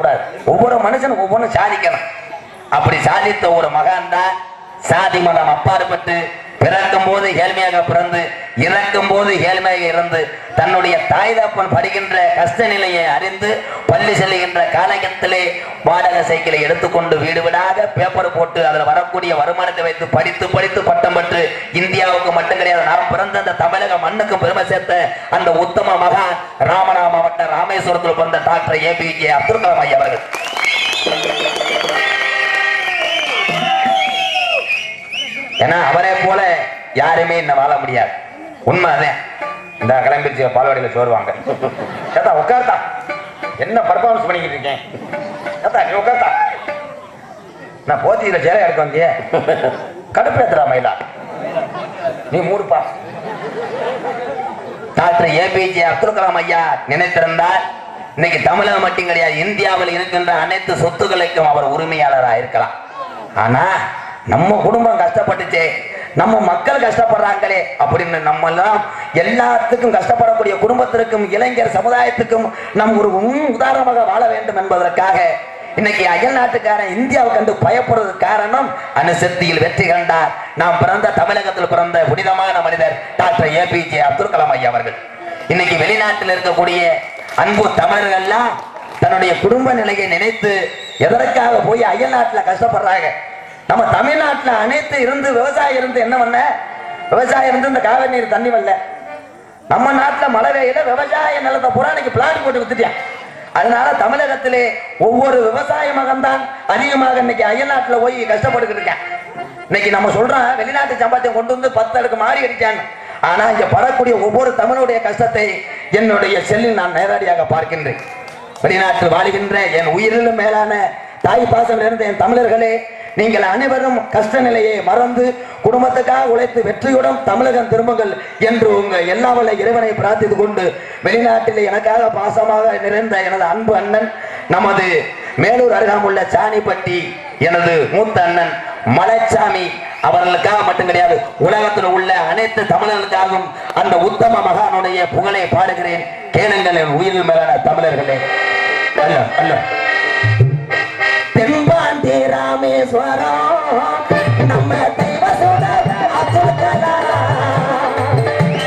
கூடாது ஒவ்வொரு மனுஷனும் ஒவ்வொன்றும் சாதிக்கணும் அப்படி சாதித்த ஒரு மகான் தான் சாதி மதம் அப்பாற்பட்டு பிறக்கும் போது ஏழ்மையாக பிறந்து இறக்கும் போது ஏழ்மையாக இருந்து தன்னுடைய தாய் தப்பன் படுகின்ற கஷ்ட நிலையை அறிந்து பள்ளி செல்லுகின்ற காலகத்திலே வாடகை சைக்கிளை எடுத்துக்கொண்டு வீடு வீடாக பேப்பர் போட்டு அதில் வரக்கூடிய வருமானத்தை வைத்து படித்து படித்து பட்டம் பெற்று இந்தியாவுக்கு மட்டும் கிடையாது நாம் பிறந்த அந்த தமிழக மண்ணுக்கு பெருமை சேர்த்த அந்த உத்தம மகான் ராமநாத மாவட்டம் ராமேஸ்வரத்தில் பிறந்த டாக்டர் ஏபிஜே அப்துல் கலாம் ஐயா அவர்கள் ஏன்னா அவரை போல யாருமே இன்னும் வாழ முடியாது உண்மை அதான் இந்த கிளம்பிச்சு பால்வாடியில சோறுவாங்க ஏத்தா உட்கார்த்தா என்ன பர்ஃபார்மன்ஸ் பண்ணிக்கிட்டு இருக்கேன் ஏத்தா நீ உட்கார்த்தா நான் போத்தியில சேலை எடுக்க வந்தியே கடுப்பேத்துறா மயிலா நீ மூடுப்பா டாக்டர் ஏபிஜே அப்துல் கலாம் ஐயா நினைத்திருந்தால் இன்னைக்கு தமிழகம் மட்டும் கிடையாது இந்தியாவில் இருக்கின்ற அனைத்து சொத்துக்களுக்கும் அவர் உரிமையாளராக இருக்கலாம் ஆனா நம்ம குடும்பம் கஷ்டப்பட்டுச்சே நம்ம மக்கள் கஷ்டப்படுறாங்களே அப்படின்னு நம்ம எல்லாம் எல்லாத்துக்கும் கஷ்டப்படக்கூடிய குடும்பத்திற்கும் இளைஞர் சமுதாயத்துக்கும் நம் ஒரு முன் உதாரணமாக வாழ வேண்டும் என்பதற்காக இன்னைக்கு அயல் நாட்டுக்காரன் இந்தியாவை கண்டு பயப்படுறதுக்கு காரணம் அணுசக்தியில் வெற்றி கண்டார் நாம் பிறந்த தமிழகத்தில் பிறந்த புனிதமான மனிதர் டாக்டர் ஏபிஜே அப்துல் கலாம் ஐயா அவர்கள் இன்னைக்கு வெளிநாட்டில் இருக்கக்கூடிய அன்பு தமிழர்கள்லாம் தன்னுடைய குடும்ப நிலையை நினைத்து எதற்காக போய் அயல் நாட்டுல கஷ்டப்படுறாங்க நம்ம தமிழ்நாட்டுல அனைத்து இருந்து விவசாயம் இருந்து என்ன பண்ண விவசாயம் இருந்து இந்த காவிரி நீர் தண்ணி வரல நம்ம நாட்டுல மழை பெய்யல விவசாய நிலத்தை பூரா இன்னைக்கு பிளாட் போட்டு வித்துட்டான் அதனால தமிழகத்திலே ஒவ்வொரு விவசாய மகன்தான் அதிகமாக இன்னைக்கு அயல் நாட்டுல போய் கஷ்டப்பட்டுக்கிட்டு இருக்கேன் இன்னைக்கு நம்ம சொல்றோம் வெளிநாட்டு சம்பாத்தியம் கொண்டு வந்து பத்து அடுக்கு மாறி அடிச்சான்னு ஆனா இங்க படக்கூடிய ஒவ்வொரு தமிழுடைய கஷ்டத்தை என்னுடைய செல்லில் நான் நேரடியாக பார்க்கின்றேன் வெளிநாட்டில் வாழ்கின்ற என் உயிரிலும் மேலான தாய் பாசம் இருந்த என் தமிழர்களே நீங்கள் அனைவரும் கஷ்ட நிலையை மறந்து குடும்பத்துக்காக உழைத்து வெற்றியுடன் தமிழகம் திரும்புங்கள் என்று உங்க எல்லா வல்ல இறைவனை பிரார்த்தித்துக் கொண்டு வெளிநாட்டில் எனக்காக பாசமாக நிறைந்த எனது அன்பு அண்ணன் நமது மேலூர் அருகாமுள்ள சாணிப்பட்டி எனது மூத்த அண்ணன் மலைச்சாமி அவர்களுக்காக மட்டும் கிடையாது உலகத்தில் உள்ள அனைத்து தமிழர்களுக்காகவும் அந்த உத்தம மகானுடைய புகழை பாடுகிறேன் கேளுங்கள் என் உயிரில் மேலான தமிழர்களே அல்ல அல்ல தென்பாண்டி ராமேஸ்வரம் நம்ம தெய்வ சுடர் அப்துல் கலாம்.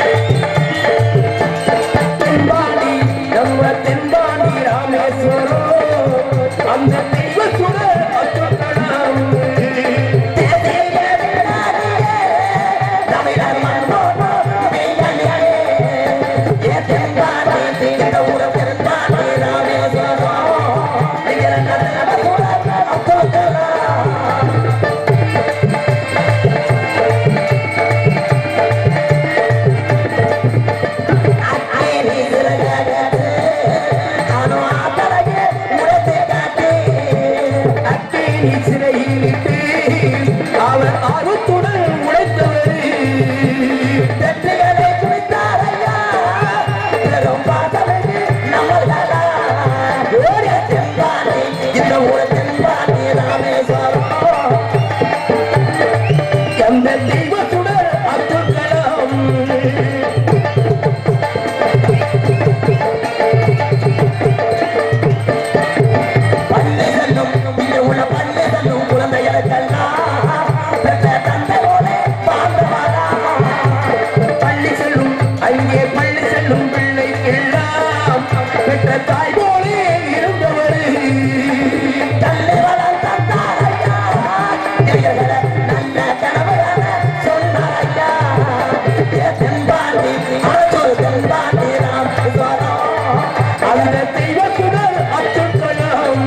தென்பாண்டி நம்ம தென்பாண்டி ராமேஸ்வரம் அந்த தெய்வ சுடர் அப்துல் கலாம். தேசிய விளையாடியே, தமிழர் மண்ணோடு மெய்யணியே. ஏ தென்பாண்டி தீண்ட ஊர தென்பாண்டி ராமேஸ்வரம். இங்கிருந்த தெய்வ சுடர் அப்துல் கலாம். அக்கேரி சிறகடத்து, அணு ஆத்தலையே உடைத்து காட்டு. அக்கேணி சிறையிலிட்டு அவர் ஆர்வத்துடன் உழைத்தவர் வெற்றிகளை குவித்தாரையா, பெரும் பாசமிகு நம்மள்தானா. ஓடிய தென்பாண்டி, இந்த ஊரு தென்பாண்டி ராமேஸ்வரம். அந்த தெய்வத்துடன் அப்துல் கலாம் பள்ளி செல்லும், இங்கு உள்ள பள்ளி செல்லும் குழந்தைகளுக்கெல்லாம் பெற்ற தந்தையோடு வாழ்ந்தவரா. பள்ளி செல்லும் அங்கே பள்ளி செல்லும் பிள்ளைக்கெல்லாம் பெற்ற தாய் போலே இருந்தவர் தள்ளி வளர்த்த தாரையா, இளைஞர்களை நல்ல கனவுகளை சொன்னாரையா. ஏ தென்பாண்டி, அரசூர் தென்பாண்டி ராமேஸ்வரம். அந்த தெய்வத்துடன் அப்துல் கலாம்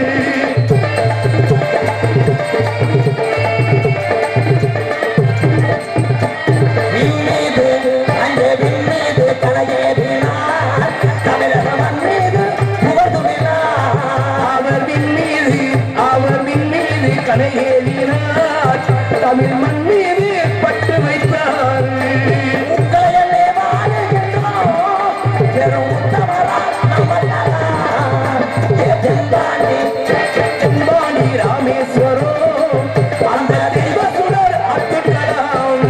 விண்மீது, அங்கே விண்மீது கலையேறினார். தமிழக மண் மீது புகழ்ந்துவினார். அவர் விண்மீது அவர் விண்மீது கனையேறினார் தமிழ் மண் மீது பட்டு வைத்தார் உங்களையல்லே வாழுகின்றோம். பெரும் உத்தமராய் நம்மளெல்லாம். ஏ தென்பாண்டி, தென்பாண்டி ராமேஸ்வரம் அந்த தெய்வத்துடன் அப்துல் கலாம்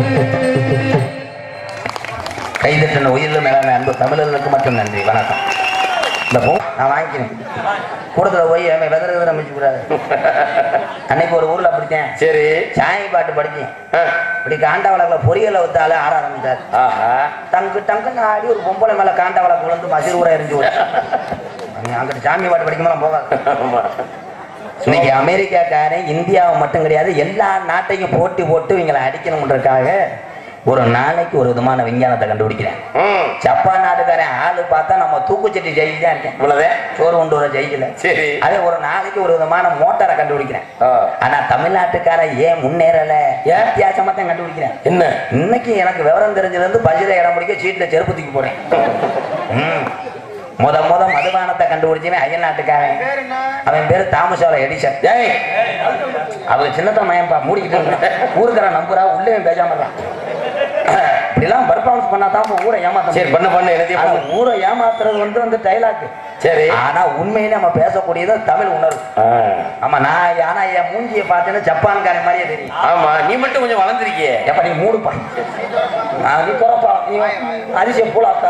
கைதட்டின உயிரிலும் மேலான அன்பு தமிழர்களுக்கு மட்டும் நன்றி வணக்கம் இந்த போ நான் வாங்கிக்கிறேன் கூடத்துல போய் அவன் வெதற வெதற அமைச்சு கூடாது அன்னைக்கு ஒரு ஊர்ல அப்படித்தேன் சரி சாமி பாட்டு படிச்சேன் ஆ. இப்படி காண்டா வழக்குல பொரியலை வித்தால ஆட ஆரம்பிச்சாரு ஆஹா டங்கு டங்குன்னு ஆடி ஒரு பொம்பளை மேல காண்டா வழக்கு விழுந்து மசிர் ஊரா எரிஞ்சு விடு அங்கிட்டு சாமி பாட்டு படிக்கும்போது போகாது ஆமா இன்னைக்கு அமெரிக்காக்காரன் இந்தியாவை மட்டும் கிடையாது எல்லா நாட்டையும் போட்டி போட்டு இவங்களை அடிக்கணும்ன்றதுக்காக ஒரு நாளைக்கு ஒரு விதமான விஞ்ஞானத்தை கண்டுபிடிக்கிறேன் ம் ஜப்பான் நாட்டுக்காரன் ஆளு பார்த்தா நம்ம தூக்குச்சட்டி ஜெயிச்சு தான் இருக்கேன் இவ்வளவுதான் சோறு கொண்டு வர ஜெயிக்கல சரி அதே ஒரு நாளைக்கு ஒரு விதமான மோட்டாரை கண்டுபிடிக்கிறேன் ஆ. ஆனா தமிழ்நாட்டுக்காரன் ஏன் முன்னேறல ஏன் வித்தியாசமா தான் கண்டுபிடிக்கிறேன் என்ன இன்னைக்கு எனக்கு விவரம் தெரிஞ்சதுல இருந்து பஜ்ர இடம் முடிக்க சீட்ல செருப்பு தூக்கி போறேன் ம். முத முத மதுபானத்தை கண்டுபிடிச்சவன் அயல் நாட்டுக்காரன் அவன் பேரு தாமசால எடிசன் ஏய் அவங்க சின்னத்த மயன்பா மூடிக்கிட்டு இருந்தான் ஊருக்காரன் நம்புறா உள்ளே பேசாம இருக்கான் இப்படிலாம் பர்ஃபார்மன்ஸ் பண்ணா தான் இப்ப ஊரை ஏமாத்த சரி பண்ண பண்ண எல்லாத்தையும் அது பண்ணு. ஊரை ஏமாத்துறது வந்து வந்து டைலாக் சரி ஆனா உண்மையிலே நம்ம பேசக்கூடியது தமிழ் உணர்வு ஆ. ஆமா நான் ஆனா என் மூஞ்சியை பார்த்தேன்னா ஜப்பான்காரன் மாதிரியே தெரியும் ஆமா நீ மட்டும் கொஞ்சம் வளர்ந்துருக்கியே எப்ப நீ மூடுப்பா நான் நீ குறப்பா நீ அதிசயம் பூலாத்தா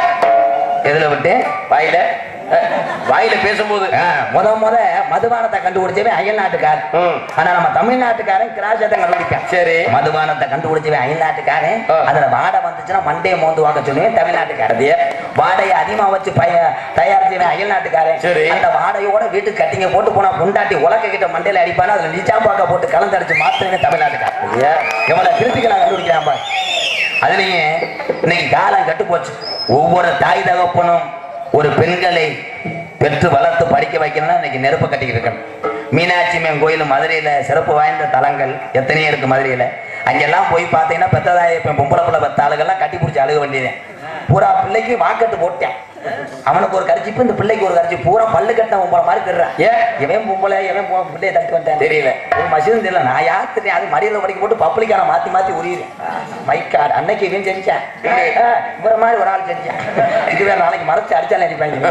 எதுல விட்டு வாயில அஹ், வாயில பேசும்போது ஆ, முத முத மதுபானத்தை கண்டுபிடிச்சவன் அயல் நாட்டுக்காரன் ம். ஆனா நம்ம தமிழ்நாட்டுக்காரன் கிராசத்தை கண்டுபிடிப்பான் சரி மதுபானத்தை கண்டுபிடிச்சவன் அயல் நாட்டுக்காரன் ஆ. அதுல வாடை வந்துச்சுன்னா மண்டையை மோந்து வாங்க சொல்லுவேன் தமிழ்நாட்டுக்காரன் வாடையை அதிகமா வச்சு பய தயாரிச்சவன் அயல் நாட்டுக்காரன் சரி. அந்த வாடையோட வீட்டுக்கு கட்டிங்க போட்டு போனா பொண்டாட்டி உலக்க கிட்ட மண்டையில அடிப்பானா அதுல நிஜாம்பாக்க போட்டு கலந்தடிச்சு மாத்திரமே தமிழ்நாட்டுக்காரன் ஐயா, எவ்வளவு கிருத்திக்கு நான் கண்டுபிடிக்கிறேன் பாரு அதுலயும் இன்னைக்கு காலம் கட்டு போச்சு ஒவ்வொரு தாய் தகப்பனும் ஒரு பெண்களை பெற்று வளர்த்து படிக்க வைக்கணும்னா இன்னைக்கு நெருப்பு கட்டிக்கிட்டு இருக்கணும் மீனாட்சி அம்மன் கோயில் மதுரையில சிறப்பு வாய்ந்த தலங்கள் எத்தனையோ இருக்கு மதுரையில அங்கெல்லாம் போய் பார்த்தீங்கன்னா பெத்ததாய இப்ப பொம்பளை பிள்ளை பெத்த ஆளுகள்லாம் கட்டி பிடிச்சி அழுக வேண்டியது பூரா பிள்ளைக்கு வாக்கெட்டு போட்டேன் அவனுக்கு ஒரு கரிச்சிப்பு இந்த பிள்ளைக்கு ஒரு கரிச்சி பூரா பல்லு கட்டின பொம்பளை மாதிரி திடுறான் ஏன் இவன் பொம்பளை இவன் பொ- பிள்ளைய தட்டு வந்துட்டேன் தெரியல ஒரு மசிதும் தெரியல நான் யார் தெரியும் அது மடியில படிக்க போட்டு பப்ளிக்கான மாத்தி மாத்தி உரியுறேன் மைக்காடு அன்னைக்கு இவன் செஞ்சேன் ஆ, இவர மாதிரி ஒரு ஆள் செஞ்சேன் இதுவே நாளைக்கு மறைச்சு அடிச்சாலே அடிப்பாங்க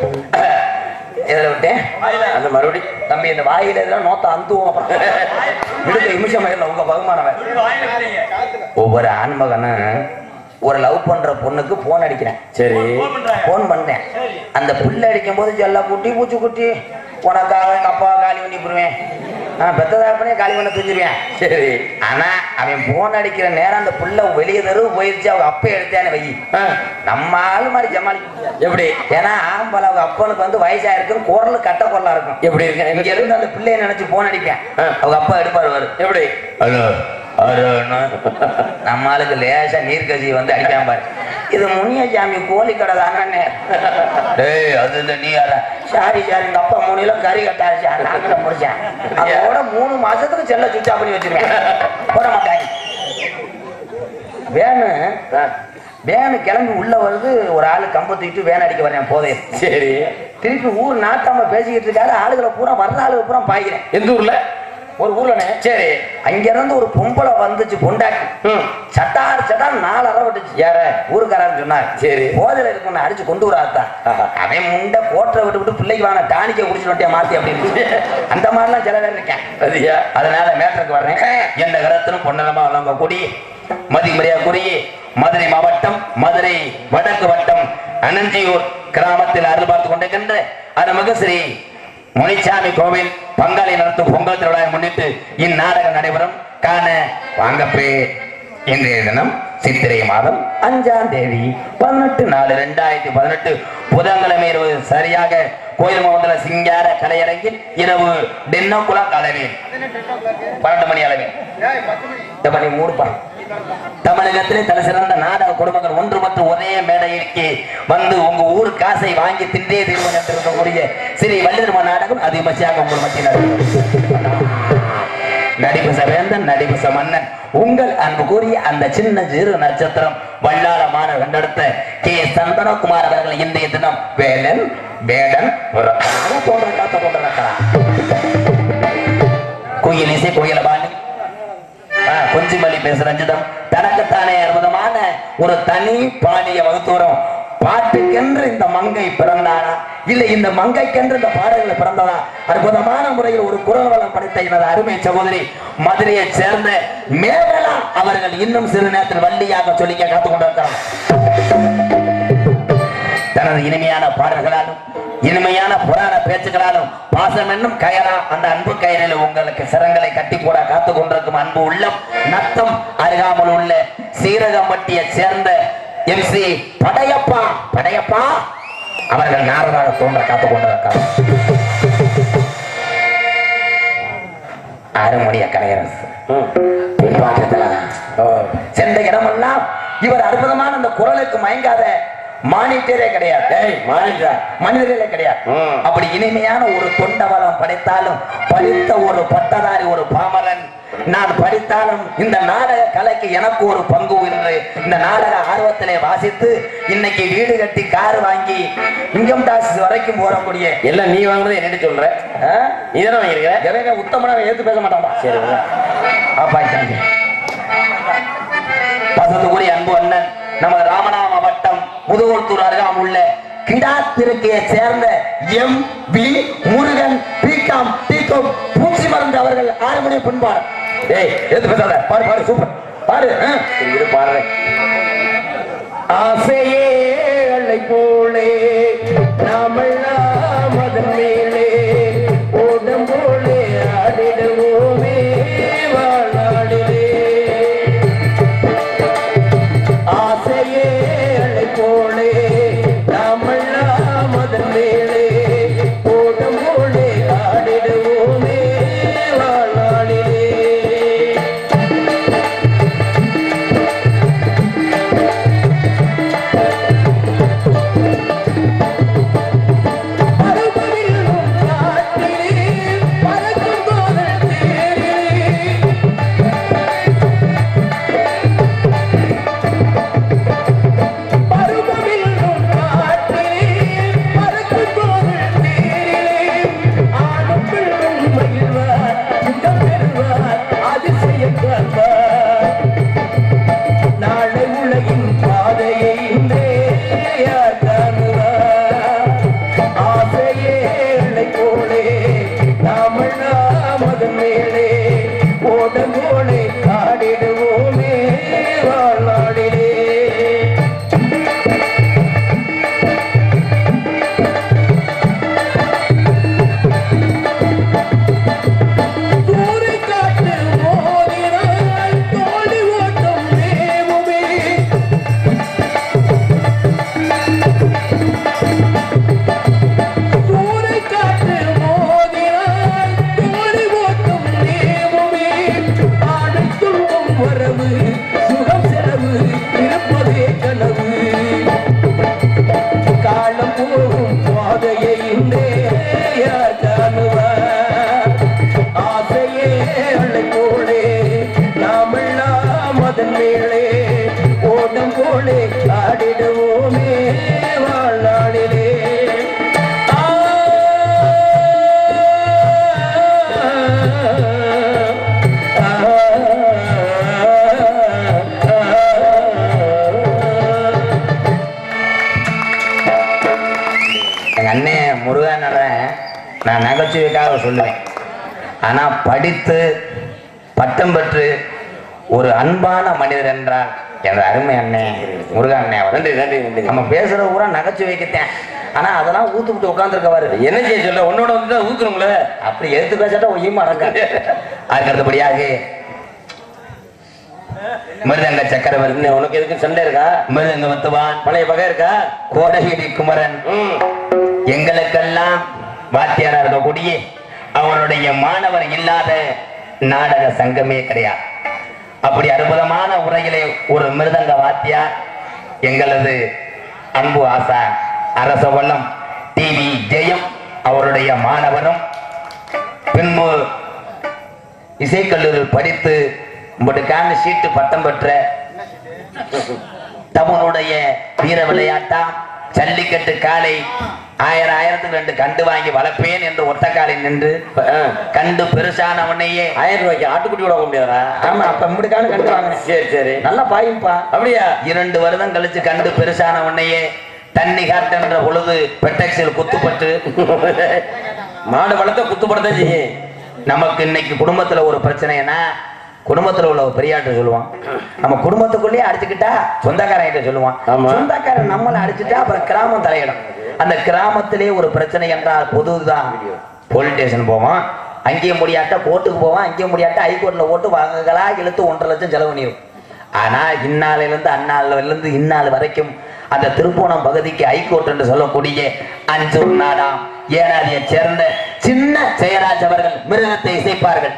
இதில் விட்டேன் அந்த மறுபடி தம்பி இந்த வாயில இதெல்லாம் நோத்த அந்துவோம் அப்புறம் விடுக்க நிமிஷம் இல்லை உங்க பகுமானவன் ஒவ்வொரு ஆண்மகனும் ஒரு லவ் பண்ற பொண்ணுக்கு போன் அடிக்கிறேன் சரி போன் பண்ணேன் அந்த புள்ள அடிக்கும் போது சொல்ல குட்டி பூச்சி குட்டி உனக்காக எங்க அப்பா காலி பண்ணி போடுவேன் நான் பெத்ததாப்பனே காலி பண்ண துஞ்சிருவேன் சரி ஆனா அவன் போன் அடிக்கிற நேரம் அந்த புள்ள வெளியே தெருவு போயிருச்சு அவங்க அப்பா எடுத்தானே வை ஆ, நம்ம ஆள் மாதிரி ஜமாளிக்க முடியாது. எப்படி ஏன்னா ஆம்பளை அவங்க அப்பனுக்கு வந்து வயசா இருக்கும் குரல் கட்ட குரலா இருக்கும் எப்படி இருக்கு இங்க இருந்து அந்த பிள்ளைய நினைச்சு போன் அடிப்பேன் ஆ. அவங்க அப்பா எடுப்பாரு வரு எப்படி ஹலோ ஹலோன்னு நம்ம ஆளுக்கு லேசா நீர்க்கசி வந்து அடிக்காம பாரு இது முனியசாமி கோழி கடை தானே டேய் அது இல்ல நீ யாரா சாரி சார் எங்க அப்பா மூணில கறி கட்டாரு சார் நான் தான் முடிச்சேன் அதோட மூணு மாசத்துக்கு செல்ல சுவிட்ச் ஆஃப் பண்ணி வச்சிருக்கேன் போட மாட்டாங்க வேனு ஆ, வேனு கிளம்பி உள்ள வருது ஒரு ஆளு கம்பு தூக்கிட்டு வேன் அடிக்க வரேன் போதே சரி திருப்பி ஊர் நாட்டாம பேசிக்கிட்டு இருக்காரு ஆளுகளை பூரா வர்ற ஆளுக பூரா பாய்க்கிறேன் எந்த ஊர்ல ஒரு ஊர்லனே சரி அங்க இருந்து ஒரு பொம்பளை வந்துச்சு பொண்டாட்டி ம் சட்டார் சட்டார் நாலு அறை விட்டுச்சு யார ஊருக்காரன் சொன்னார் சரி. போதையில இருக்கணும் அடிச்சு கொண்டு வராத்தான் ஆஹா. அவன் முண்டை கோட்டரை விட்டு விட்டு பிள்ளைக்கு வாங்க டானிக்க குடிச்சு நோட்டியா மாத்தி அப்படின்னு அந்த மாதிரிலாம் சில பேர் இருக்கேன் அதியா அதனால மேட்டருக்கு வர்றேன் எந்த கரத்திலும் பொன்னலமா வளங்க கொடி மதிமரியா குறி மதுரை மாவட்டம் மதுரை வடக்கு வட்டம் அனந்தியூர் கிராமத்தில் அருள் பார்த்து கொண்டிருக்கின்ற அருள்மிகு ஸ்ரீ முனிசாமி கோவில் பங்காளி நடத்தும் பொங்கல் திருவிழாவை முன்னிட்டு இந்நாடகம் நடைபெறும் காண வாங்கப்பே இன்றைய தினம் சித்திரை மாதம் அஞ்சாம் தேதி பதினெட்டு நாலு ரெண்டாயிரத்தி பதினெட்டு புதன்கிழமை இரவு சரியாக கோயில் மாவட்டத்தில் சிங்கார கலையரங்கில் இரவு டென்னோகுலா கலவேன் பன்னெண்டு மணி அளவில் இந்த மணி மூடுப்பா தமிழகத்திலே தலை சிறந்த நாடக குடும்பங்கள் ஒன்று மற்றும் ஒரே மேடைக்கு வந்து உங்க ஊர் காசை வாங்கி தின்றே தீர்வு என்று இருக்கக்கூடிய ஸ்ரீ வள்ளிதர்ம நாடகம் அது விமர்சையாக உங்கள் மத்தியில் நடக்கும். நடிபச வேந்தன் நடிபச மன்னன் உங்கள் அன்பு கூறிய அந்த சின்ன சிறு நட்சத்திரம் வல்லாளமான கண்டெடுத்த கே சந்தனகுமார் அவர்கள் இன்றைய தினம் வேலன் வேடன் புறக்காக தோன்ற காத்த கொண்டிருக்கிறார் குயில் இசை குயிலபாணி கொஞ்சிமல்லி பேச ரஞ்சிதம் தனக்குத்தானே அற்புதமான ஒரு தனி பாணிய வகுத்தோறும் பாட்டுக்கென்று இந்த மங்கை பிறந்தானா இல்லை இந்த மங்கைக்கென்று இந்த பாடல்கள் பிறந்ததா அற்புதமான முறையில் ஒரு குரல் வளம் படைத்த எனது அருமை சகோதரி மதுரையைச் சேர்ந்த மேகலா அவர்கள் இன்னும் சிறு நேரத்தில் வள்ளியாக சொல்லிக்க காத்துக் கொண்டிருக்கிறார் தனது இனிமையான பாடல்களாலும் இனிமையான புராண பேச்சுகளாலும் பாசம் என்னும் கயரா அந்த அன்பு கயரில் உங்களுக்கு சிரங்களை கட்டி போட காத்து கொண்டிருக்கும் அன்பு உள்ளம் நத்தம் அருகாமல் உள்ள சீரகம்பட்டியை சேர்ந்த எம் சி படையப்பா படையப்பா அவர்கள் நாரதாக தோன்ற காத்து கொண்டிருக்கார் அருமொழிய கலையரசு ம். பின்பாற்றத்துல ஓ. சென்ற இடமெல்லாம் இவர் அற்புதமான அந்த குரலுக்கு மயங்காத மானிட்டரே கிடையாது டேய், மாறிட்டா. மனிதர்களே கிடையாது ம். அப்படி இனிமையான ஒரு தொண்டவளம் படைத்தாலும் படித்த ஒரு பட்டதாரி ஒரு பாமரன் நான் படித்தாலும் இந்த நாடக கலைக்கு எனக்கு ஒரு பங்கு என்று இந்த நாடக ஆர்வத்திலே வாசித்து இன்னைக்கு வீடு கட்டி கார் வாங்கி இன்கம் டாக்ஸ் வரைக்கும் போறக்கூடிய எல்லாம் நீ வாங்குறது என்னட்டு சொல்ற ஆ? நீ தானே வாங்கியிருக்க எவங்க உத்தமனாக ஏத்து பேச மாட்டான்டா சரி விடு. அப்பா இதாங்க. பசத்துக்குடி அன்பு அண்ணன் நமது ராமநாம வட்டம் முதுகுளத்தூர் அருகாம் உள்ள கிடாத்திருக்கையை சேர்ந்த எம் பி முருகன் பிகாம் டிகாம் பூச்சி மருந்து அவர்கள் ஆறு மணி பின்பாடு ஏய் எது பேசாத பாடு பாடு சூப்பர் பாடு ஆ. சரி இரு பாடுறேன் ஆசையே அலை போலே நாமெல்லாம் அதன் மேலே ஓடம் போலே ஆடிடுவோமே வாழாடிலே ஆசையே அலை போலே நாமெல்லாம் அதன் மேலே ஓடம் போலே ஆடிடுவோமே வாழாடிலே பருவமில்லும் காட்டிலே பறக்கும் காதல் தேரிலே பருவமில்லும் காட்டிலே பறக்கும் காதல் தேரிலே ஆணும் பெண்ணும் மகிழ்வார் சுகம் பெறுவார் அதிசயம் காண்பார் நாளை உலகின் பாதையை இன்றே யார் காணுவார் ஆசையே அலை போலே நாமெல்லாம் அதன் மேலே ஓடம் போலே ஆடிடுவோமே வாழ்நாளிலே தூரை காட்டு மோதினாய் தோழி ஓட்டம் தேவுமே சூறை காற்று மோதினாய் தோழி ஓட்டும் தேவுமே ஆடை துன்பம் வரவு சுகம் செலவு இருப்பதே கனவு காலம் போகும் பாதையை இன்றே யார் காணுவார் ஆசையே அள்ளை போலே நாமெல்லாம் அதன் மேலே ஓட்டம் போலே ஆடிடுவோமே வாழ்நாளிலே ஆ, எங்க அண்ணன் முருகன் நான் நகைச்சுவைக்காக சொல்லுவேன் ஆனா படித்து பட்டம் பெற்று ஒரு அன்பான மனிதர் என்றால் எனது அருமை அண்ணன் முருகன் அண்ணன் அவர் நன்றி நன்றி நன்றி நம்ம பேசுற பூரா நகைச்சுவைக்குத்தேன் ஆனா அதெல்லாம் ஊத்து விட்டு உட்காந்துருக்கவாரு என்ன செய்ய சொல்ல உன்னோட வந்து தான் ஊத்துறோம்ல அப்படி எடுத்து பேசாட்டா ஒய்யுமா அடங்காது அதுக்கு அடுத்தபடியாக மிருதங்க சக்கரவர்த்தி என்ன உனக்கு எதுக்கு சண்டை இருக்கா மிருதங்க மத்துவான் பழைய பகை இருக்கா கோடகிரி குமரன் ம் எங்களுக்கெல்லாம் வாத்தியாரா இருக்கக்கூடிய அவருடைய மாணவர் இல்லாத நாடக சங்கமே கிடையாது அப்படி அற்புதமான உரையிலே ஒரு மிருதங்க வாத்தியார் எங்களது அன்பு ஆசா அரச வல்லம் டிவி ஜெயம் அவருடைய மாணவரும் பின்பு இசைக்கல்லூரில் படித்து உங்களுக்கான சீட்டு பட்டம் பெற்ற தமிழுடைய வீர விளையாட்டா ஜல்லிக்கட்டு காலை ஆயிரம் ஆயிரத்துக்கு ரெண்டு கண்டு வாங்கி வளர்ப்பேன் என்று ஒத்த காலில் நின்று ஆ. கண்டு பெருசான உடனேயே ஆயிரம் ரூபாய்க்கு ஆட்டுக்குட்டி விட முடியாதா ஆமா அப்ப இப்படிக்கான கண்டு வாங்கினேன் சரி சரி நல்லா பாயும்பா அப்படியா இரண்டு வருடம் கழிச்சு கண்டு பெருசான உடனேயே தண்ணி காட்டுன்ற பொழுது பெட்டெக்ஸில் குத்துப்பட்டு மாடு வளர்த்த குத்து படத்தான் செய்யும் நமக்கு இன்னைக்கு குடும்பத்துல ஒரு பிரச்சனைனா குடும்பத்துல உள்ள ஒரு பெரியாட்ட சொல்லுவான் நம்ம குடும்பத்துக்குள்ளேயே அடிச்சுக்கிட்டா சொந்தக்காரங்கிட்ட சொல்லுவான் ஆமா. சொந்தக்காரன் நம்மளை அடிச்சுட்டா அப்புறம் கிராமம் தலையிடும் அந்த கிராமத்திலே ஒரு பிரச்சனை என்றால் பொதுதான் போலீஸ் ஸ்டேஷன் போவான் அங்கேயும் முடியாட்டா கோர்ட்டுக்கு போவான் அங்கேயும் முடியாட்டா ஹைகோர்ட்ல ஓட்டு வாங்கங்களா இழுத்து ஒன்றரை லட்சம் செலவு பண்ணிடும் ஆனா இந்நாளில இருந்து அந்நாளில இருந்து இந்நாள் வரைக்கும் அந்த திருப்போணம் பகுதிக்கு ஹைகோர்ட் என்று சொல்லக்கூடிய அஞ்சூர் நாடாம் ஏனாதியை சேர்ந்த சின்ன ஜெயராஜ் அவர்கள் மிருகத்தை இசைப்பார்கள்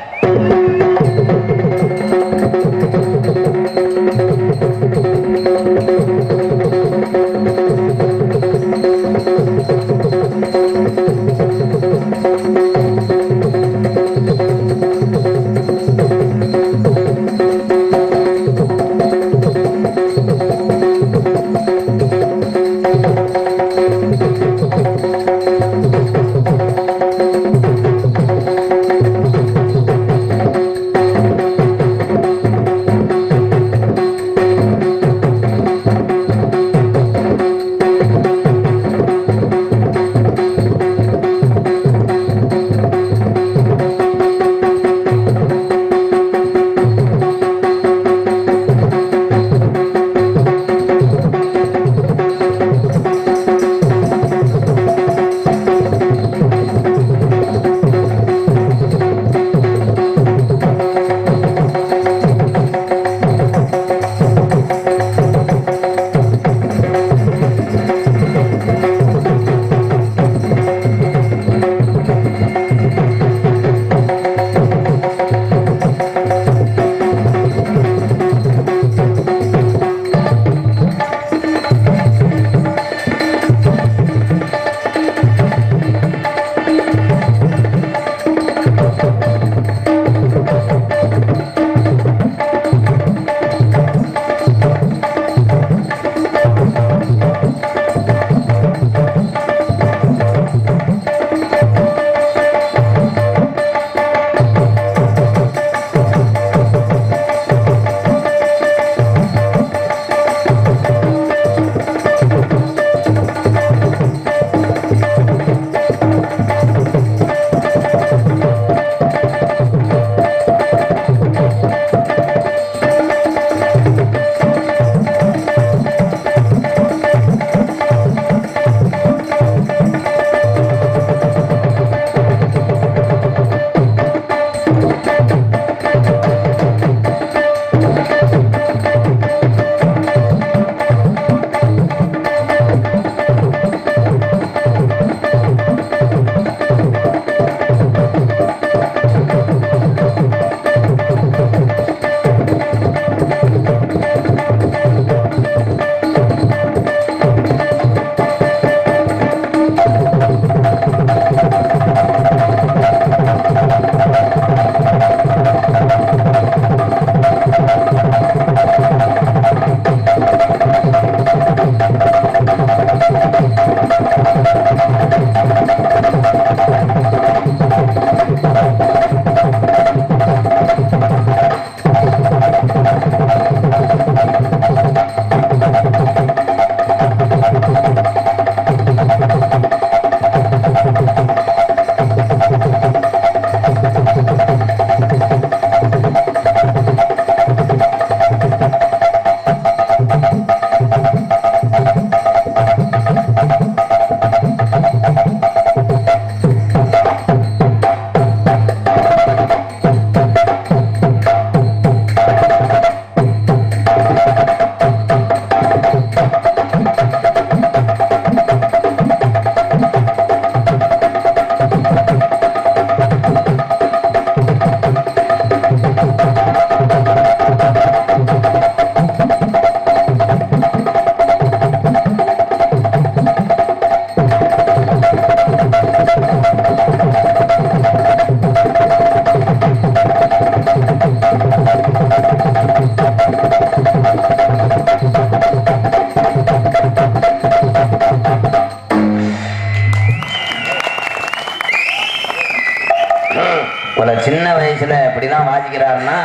இவ்வளவு சின்ன வயசுல இப்படிதான் வாசிக்கிறாருன்னா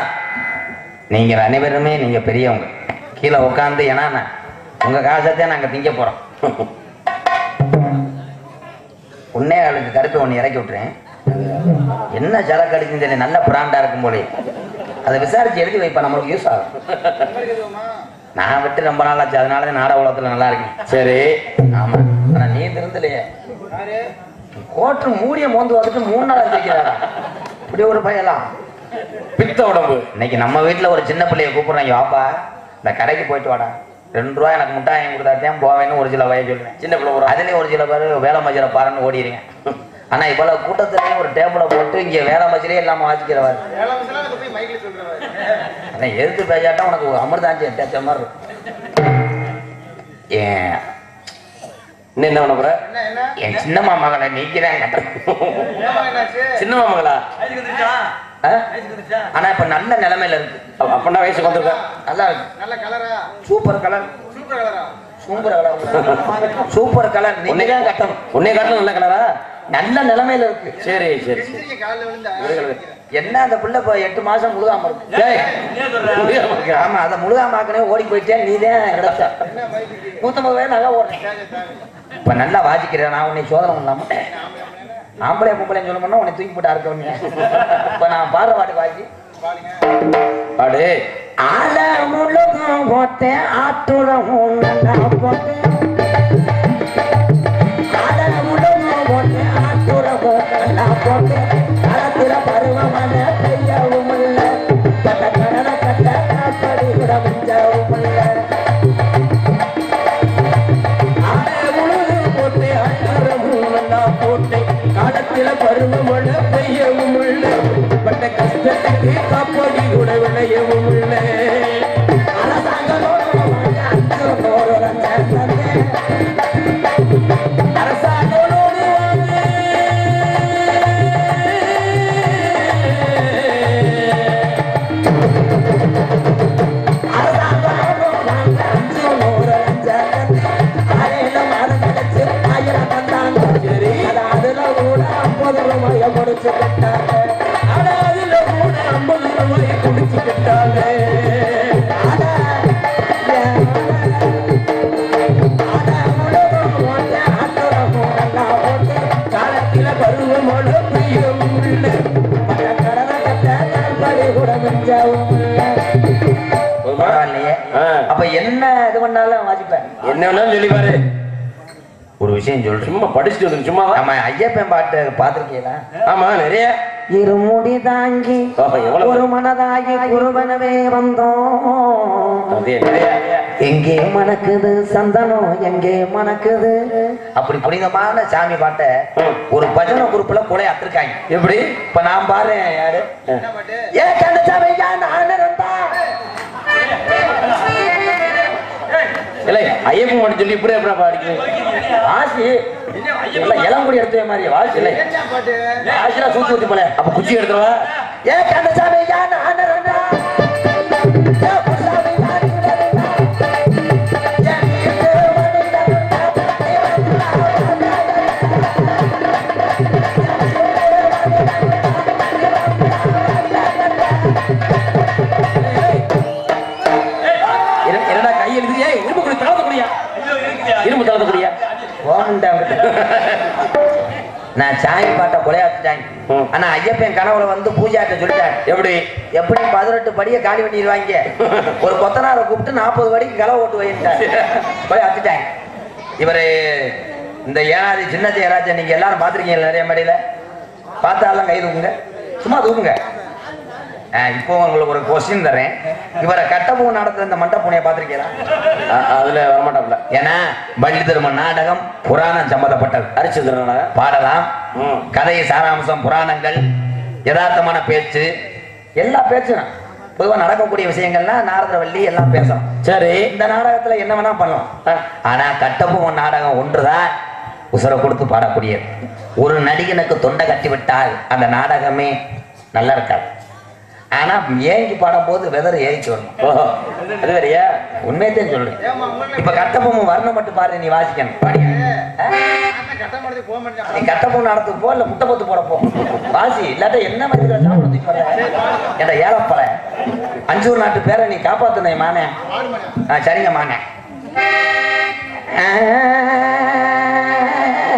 நீங்க அனைவருமே நீங்க பெரியவங்க கீழே உட்காந்து ஏன்னா நான் உங்க காசத்தை நாங்க திங்க போறோம் உன்னே அவளுக்கு கருப்பு ஒன்று இறக்கி விட்டுறேன் என்ன சரக்கு அடிச்சுன்னு தெரியல நல்ல பிராண்டா இருக்கும் போலே அதை விசாரிச்சு எழுதி வைப்பேன் நம்மளுக்கு யூஸ் ஆகும் நான் விட்டு ரொம்ப நாள் ஆச்சு அதனால தான் நாடக உலகத்துல நல்லா இருக்கேன் சரி ஆமா ஆனா நீ திருந்தலையே கோட்டு மூடிய மோந்து வந்துட்டு மூணு நாள் வச்சிருக்கிறாரா இப்படி ஒரு பயலாம் பித்த உடம்பு இன்னைக்கு நம்ம வீட்டுல ஒரு சின்ன பிள்ளைய கூப்பிடுறாங்க வாப்பா இந்த கடைக்கு போயிட்டு வாடா ரெண்டு ரூபா எனக்கு முட்டாய் வாங்கி கொடுத்தாத்தான் போவேன்னு ஒரு சில வய சொல்லுவேன் சின்ன பிள்ளை போறோம் அதுலயும் ஒரு சில பேர் வேலை மஜில பாருன்னு ஓடிடுங்க ஆனா இவ்வளவு கூட்டத்துலயும் ஒரு டேபிள போட்டு இங்க வேலை மஜிலே இல்லாம வாசிக்கிறவர் ஆனா எதிர்த்து பேசாட்டா உனக்கு ஒரு அமிர்தாஞ்சி தேச்ச மாதிரி இருக்கும் ஏன் இன்னும் என்ன பண்ண போற என் சின்னம்மா மகளை நீக்கிறேன் கட்டுறேன் சின்ன மாமங்களா ஆ? ஆனா இப்ப நல்ல நிலைமையில இருக்கு அப்ப- அப்பன்னா வயசுக்கு வந்திருக்கா நல்லா இருக்கு super colour super colour super colour நீங்க தான் கட்டணும் உன்னை காட்டிலும் நல்ல கலரா நல்ல நிலைமையில இருக்கு சரி சரி சரி என்ன அந்த பிள்ளை இப்ப எட்டு மாசம் முழுகாம இருக்கு டேய், முடியாம இருக்கா? ஆமா அதை முழுகாமாக்கனே ஓடி போயிட்டேன் நீ தான் கிடைச்ச நூத்தம்பது பேர் நல்லா ஓடுறேன் இப்ப நல்லா வாசிக்கிறேன் நான் உன்னை சோதனை பண்ணலாமா ஆம்பளை பொம்பளை சொல்ல பண்ணா உன்னை தூக்கி போட்டு அறுக்கவனே இப்ப நான் பாடுற பாட்டு வாசி பாடு ஆல முழுதும் போட்டேன் ஆட்டுறவும் நல்லா போட்டேன் ஆல முழுதும் போட்டேன் ஆட்டுறவும் நல்லா போட்டேன் களத்துல பருவமான பெய்யவும் இல்ல கட்ட கடலை கட்ட காப்படி கூட மிஞ்சவும் இல்ல ஆட உழுது போட்டு அட்டரமும் நல்லா போட்டு காலத்தில பருவமழை பெய்யவும் உள்ள பட்ட கஷ்டத்துக்கு காப்பாடி கூட விளையவும் உள்ள அரசாங்கத்தோட அஞ்சூறு லட்சம் தந்தேன் அரசாங்கோடு வாங்க ஆட அதுல கூட ஐம்பது ரூபாய் குடிச்சுக்கிட்டாங்க காலத்தில பருவமழை பெய்யவும் உள்ள போதுமா? பரவாயில்லையே ஆ. அப்ப என்ன இது பண்ணாலும் வாசிப்பேன் என்ன வேணாலும் சொல்லி பாரு ஒரு விஷயம் சொல்றேன் சும்மா படிச்சுட்டு வந்து சும்மாவா நம்ம ஐயப்பன் பாட்டு பார்த்திருக்கீங்களா ஆமா நிறைய இருமுடி தாங்கி ஆஹா, எவ்வளவு ஒரு மனதாகி குருவனவே வந்தோம் அதே நிறைய எங்கே மணக்குது சந்தனம் எங்கே மணக்குது அப்படி புனிதமான சாமி பாட்டை ம். ஒரு பஜனை குரூப்ல கொலை அத்திருக்காங்க எப்படி இப்ப நான் பாரு யாரு ஏ கந்தசாமி நான் இருந்தா இல்லை ஐயப்பன் மட்டும் சொல்லி இப்படி எப்படி பாடிக்கணும் வாசி இல்ல இளங்குடி எடுத்த மாதிரி வாசி இல்லை வாசிலாம் சூத்தி ஊத்தி போல அப்ப குச்சி எடுத்துருவா ஏ கந்தசாமி நான் இருந்தா ஏ குருசாமி நான் இருந்தா. ஏ நீர் என்ன- என்னடா கை எழுது ஏய் இரும்பு குடி தளர்த்த குடியா இரும்பு தளர்த்த குடியா நான் சாமி பாட்டை கொலையாத்துட்டாங்க ம். ஆனா ஐயப்பன் கனவுல வந்து பூஜாட்ட சொல்லிட்டாங்க எப்படி எப்படி பதினெட்டு படியை காலி பண்ணிடுவாங்க ஒரு கொத்தனாரை கூப்பிட்டு நாற்பது படிக்கு களை ஓட்டு வைட்டாங்க கொலையாத்துட்டாங்க இவரு இந்த ஏனாதி சின்ன ஜெயராஜன் நீங்க எல்லாரும் பாத்திருக்கீங்க நிறைய மடியில பார்த்தாலும் கை தூக்குங்க சும்மா தூக்குங்க ஆ, இப்போ உங்களுக்கு ஒரு கொஸ்டின் தரேன் இவரை கட்டபூ நடத்துற இந்த மண்டபூனையை பார்த்திருக்கீங்களா அ- அதுல வரமாட்டாப்ல ஏன்னா பள்ளி திரும்ப நாடகம் புராணம் சம்பந்தப்பட்டது அரிச்சந்திரனா பாடலாம் ம் கதை சாராம்சம் புராணங்கள் யதார்த்தமான பேச்சு எல்லா பேச்சும் பொதுவா நடக்கக்கூடிய விஷயங்கள்லாம் நாரதவள்ளி எல்லாம் பேசலாம் சரி இந்த நாடகத்துல என்ன வேணா பண்ணலாம் அஹ், ஆனா கட்டபொம்மன் நாடகம் ஒன்றுதான் உசுரை கொடுத்து பாடக்கூடியது ஒரு நடிகனுக்கு தொண்டை கட்டி விட்டால் அந்த நாடகமே நல்லா இருக்காது ஆனா ஏங்கி பாடும்போது வெதர் ஏறிச்சு வரணும் ஓஹோ அது வேறையா உண்மையத்தையும் சொல்றேன் இப்ப கட்டபொம்மன் வரணும் மட்டும் பாரு நீ வாசிக்கணும் பாடியா நீ கட்டபொம்மன் நடத்துக்கு போ இல்ல முட்டை பொத்து போட போ வாசி இல்லாட்ட என்ன மாதிரி சாப்பிட போற என்ற ஏழப்பற அஞ்சூர் நாட்டு பேரை நீ காப்பாத்துன மானே ஆ சரிங்க மானே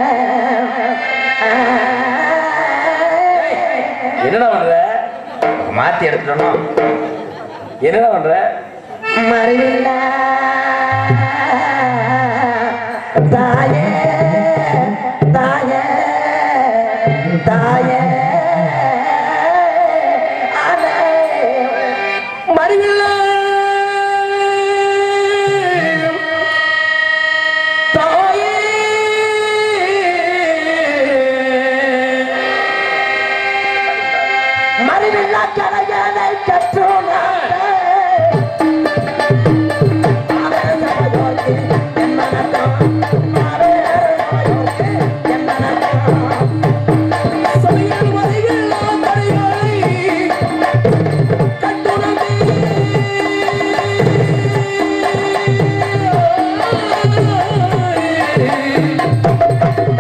என்னடா பண்ற மாத்தி எடுத்துடணும் என்னடா பண்ற மறிவில்லா தாயே தாயே தாயே அலே. மறிவில்லை தாயே மறிவில்லா கலைஞனை கற்றோனாரே. அரே சபையோகி என் மனதம். அரே சபையோகி என் மனதம். சபையில் மறிவில்லா தடைகளை கட்டுணமே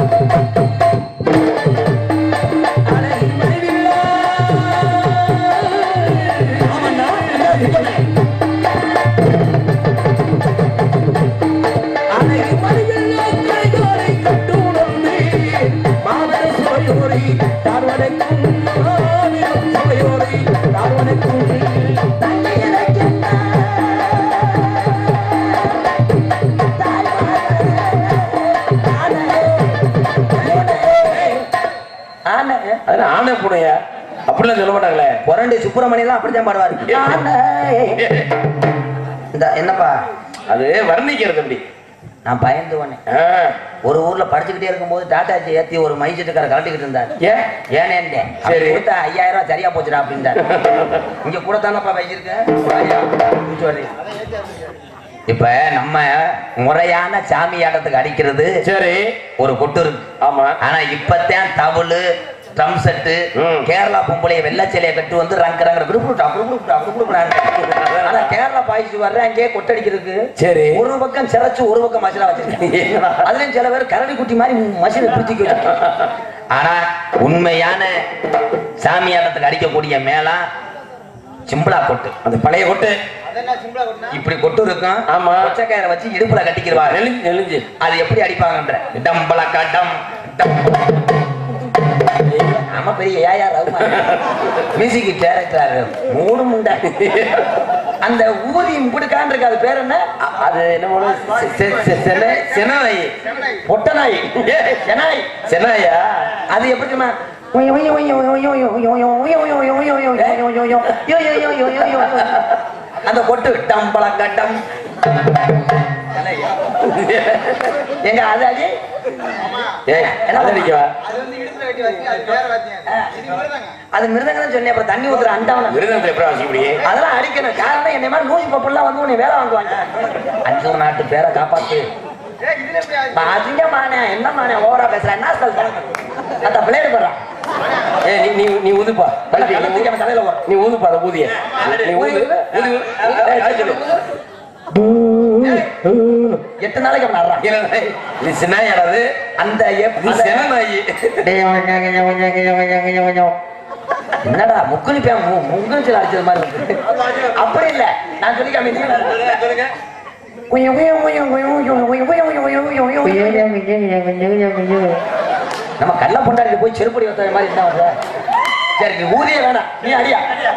ஆனை. அதான் ஆனை பூனையா அப்படிலாம் சொல்ல மாட்டாங்களே புரண்டி சுப்பிரமணியெல்லாம் அப்படித்தான் பாடுவாரு ஆனை. இந்த என்னப்பா அது வர்ணிக்கிறது அப்படி நான் பயந்து போனேன் ஆ. ஒரு ஊர்ல படிச்சுக்கிட்டே இருக்கும்போது டாட்டாச்சி ஏத்தி ஒரு மைசெட்டுக்கார கலட்டிக்கிட்டு இருந்தார் ஏன் ஏனேன்டே சரி. சரி கொடுத்தா ஐயாயிரம் ரூபாய் சரியா போச்சுடா அப்படின்றார் இங்க கூட தானப்பா வச்சிருக்கேன் ஐயா, சொல்லி இப்ப நம்ம முறையான சாமியாட்டத்துக்கு அடிக்கிறது சரி ஒரு கொட்டு இருக்கு ஆமா ஆனா இப்பத்தான் தவுளு ட்ரம் செட்டு ம். கேரளா பொம்பளைய வெள்ளச்சலைய கட்டு வந்து ரங்க ரங்க குடுப்புட்டா குடுப்புட்டா குடுப்புட்டாங்க ஆனா கேரளா பாய்ச்சி வர்ற அங்கேயே கொட்டடிக்கிறதுக்கு சரி. ஒரு பக்கம் சிரைச்சு ஒரு பக்கம் மசிலா வச்சிருக்கேன் என்னடா? அதுலயும் சில பேர் கரடி குட்டி மாதிரி மசில பிடிச்சிக்க வச்சிருக்காங்க. ஆனா உண்மையான சாமியாட்டத்துக்கு அடிக்கக்கூடிய மேளம் சிம்பிளா கொட்டு அந்த பழைய கொட்டு இப்படி கொட்டு இருக்கும் ஆமா. கொச்சக்காயரை வச்சு இடுப்புல கட்டிக்கிடுவாங்க நெலிஞ்சு நெலிஞ்சு அது எப்படி அடிப்பாங்கன்ற டம்பள கடம் ஆமா பெரிய ஏயா ரகுமான் மியூசிக் டைரக்டர் மூணு முண்டை அந்த ஊதி முடுக்கான் இருக்கு அது பேர் என்ன அ- அது என்ன சென்னை சென்னாய் பொட்டநாய் செனாய் சென்னாயா அது எப்படிமா அந்த கொட்டு டம்பள கட்டம் எங்க அது அடி ஏய் என்ன அது அடிக்கவா அது மிருதங்க சொன்னேன் அப்புறம் தண்ணி ஊத்துற அண்டவன விருதத்தில் எப்படி வாசிக்க முடியும் அதெல்லாம் அடிக்கணும் காரணம் என்னை மாதிரி நூசி பப்பெல்லாம் வந்து உன்னை வேலை வாங்குவாங்க அஞ்சு நாட்டு பேரை காப்பாத்து அதுங்க மானே என்ன மானே ஓவரா பேசுற என்ன சொல்ற அந்த பிளேடு போடுறான் ஏய் நீ நீ நீ ஊதுப்பா கழட்டி, நீ ஊது. தலையில போடுறான் நீ ஊதுப்பா அதை ஊதிய நீ ஊது ஊது ஊது. ஏய், சரி, சொல்லு. எட்டு நாளைக்கு அவன் ஆடுறான் இல்ல, இது சின்னாயாடா அது அந்த எப்- இது அந்த- சென நாயி என்னடா முக்குனி பே முங்குனிச்சல் அடிச்சது மாதிரி இருக்கு அப்படி இல்ல நான் சொல்லி காமிக்கிறேன் நம்ம கள்ள பொண்டாடி போய் செருப்படி வைத்த மாதிரி என்ன வர்ற சரி நீ ஊதிய வேணாம் நீ அடியா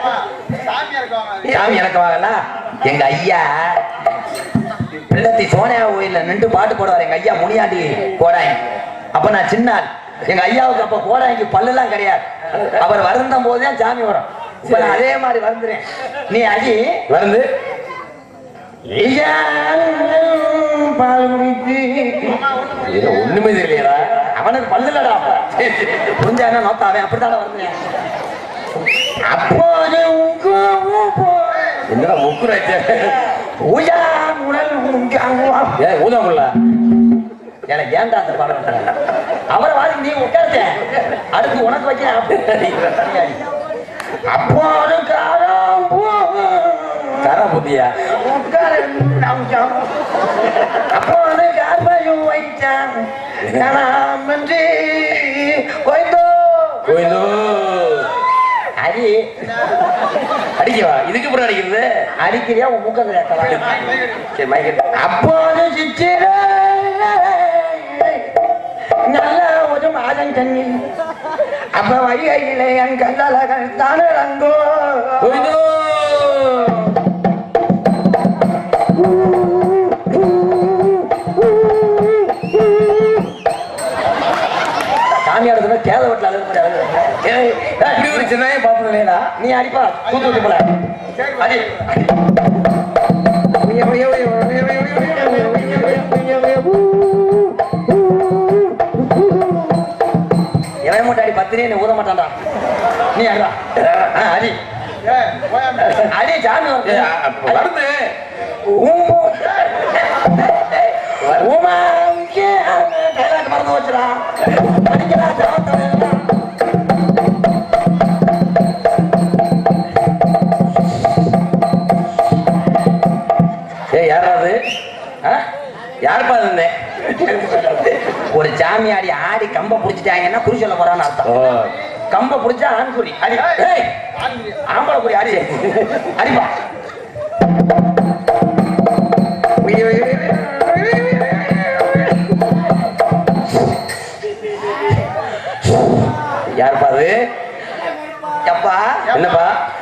சாமி எனக்கு வாங்கல எங்க ஐயா பிள்ளத்தி சோனியா கோயில்ல நின்று பாட்டு போடுவார் எங்க ஐயா முனியாண்டி கோடாங்கி அப்ப நான் சின்ன ஆள். எங்க ஐயாவுக்கு அப்ப கோடாங்கி பல்லுலாம் கிடையாது அவர் வருந்தும் போதே சாமி வரும் இப்ப நான் அதே மாதிரி வருந்துறேன் நீ அடி வந்து இது ஒண்ணுமே தெரியலையடா அவனுக்கு பல்லுலடா அப்ப புரிஞ்சா என்ன நோத்தா அவன் அப்படித்தானே வருந்தேன் அப்போது உங்க என்னடா முக்குறாச்ச உயா உடல் உங்க ஏய் ஊதாமுல்ல எனக்கு ஏன்டா அந்த பாடம் அவரை வாதி நீ உட்கார்ந்த அடுத்து உனக்கு வைக்கிறேன் அப்போது காலம் கரா புத்தியா அப்போது கார்பையும் வைத்தான் கணாமன்றி வைத்தோ கோயிலோ அடி அடிக்கவா இதுக்கு அப்புறம் அடிக்கிறது அடிக்கிறியா உன் முக்கத்துல கேட்கலாம் சரி மைக்கெட் அப்போது சித்திர நல்ல ஒரு மாத என் கண்ணில் அப்ப வைகையிலே என் கல்லழகள் தானங்கோ கோவிந்தோ சாமியார் சொன்னா கேத வீட்டுல அழுக முடியாது ஏய், ஏய், இப்படி ஒரு சின்னையே பார்த்தது இல்லையா நீ அடிப்பா தூத்து விட்டு போல அடி எவன் மட்டும் அடி பத்திரியே நீ ஊத மாட்டான்டா நீ அடிடா ஆ, அடி அடி சாமி வருது. வருது ஊமு. ஊமா, இங்கே, அங்க, கைலாட்டு மறந்து வச்சுடா. அடிக்கிறா, ஜாவத்தலைடா. ஏய் யாராவது யாருப்பா இருந்தேன் ஒரு சாமியாடி ஆடி கம்ப புடிச்சிட்டாங்கன்னா குறி சொல்ல போறான்னு அர்த்தம் கம்ப புடிச்சா ஆண் குறி அடி ஏய் ஆம்பளை குறி அடி அடிப்பா யாருப்பா அது எப்பா என்னப்பா